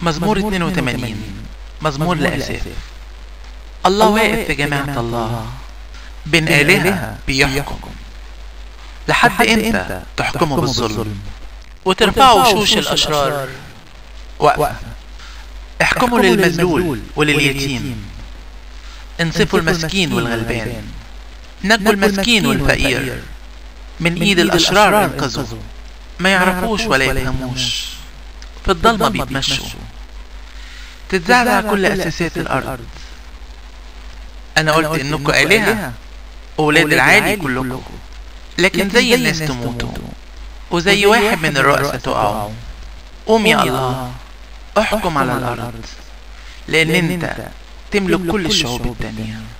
مزمور 82 مزمور لأساف الله واقف في جماعة الله بين آلهة بيحكم لحد امتى تحكموا بالظلم وترفعوا وشوش الأشرار وقفة احكموا للمذلول ولليتيم انصفوا المسكين والغلبان نجوا المسكين والفقير من ايد الاشرار انقذوا ما يعرفوش ولا يفهموش في الضلمة بيتمشوا تتزعزع كل اساسات الارض انا قلت انكم الهة اولاد العالي كلكم لكن زي الناس تموتوا وزي واحد من الرؤساء تقعوا قوم يا الله احكم على الارض لان انت تملك كل الشعوب التانية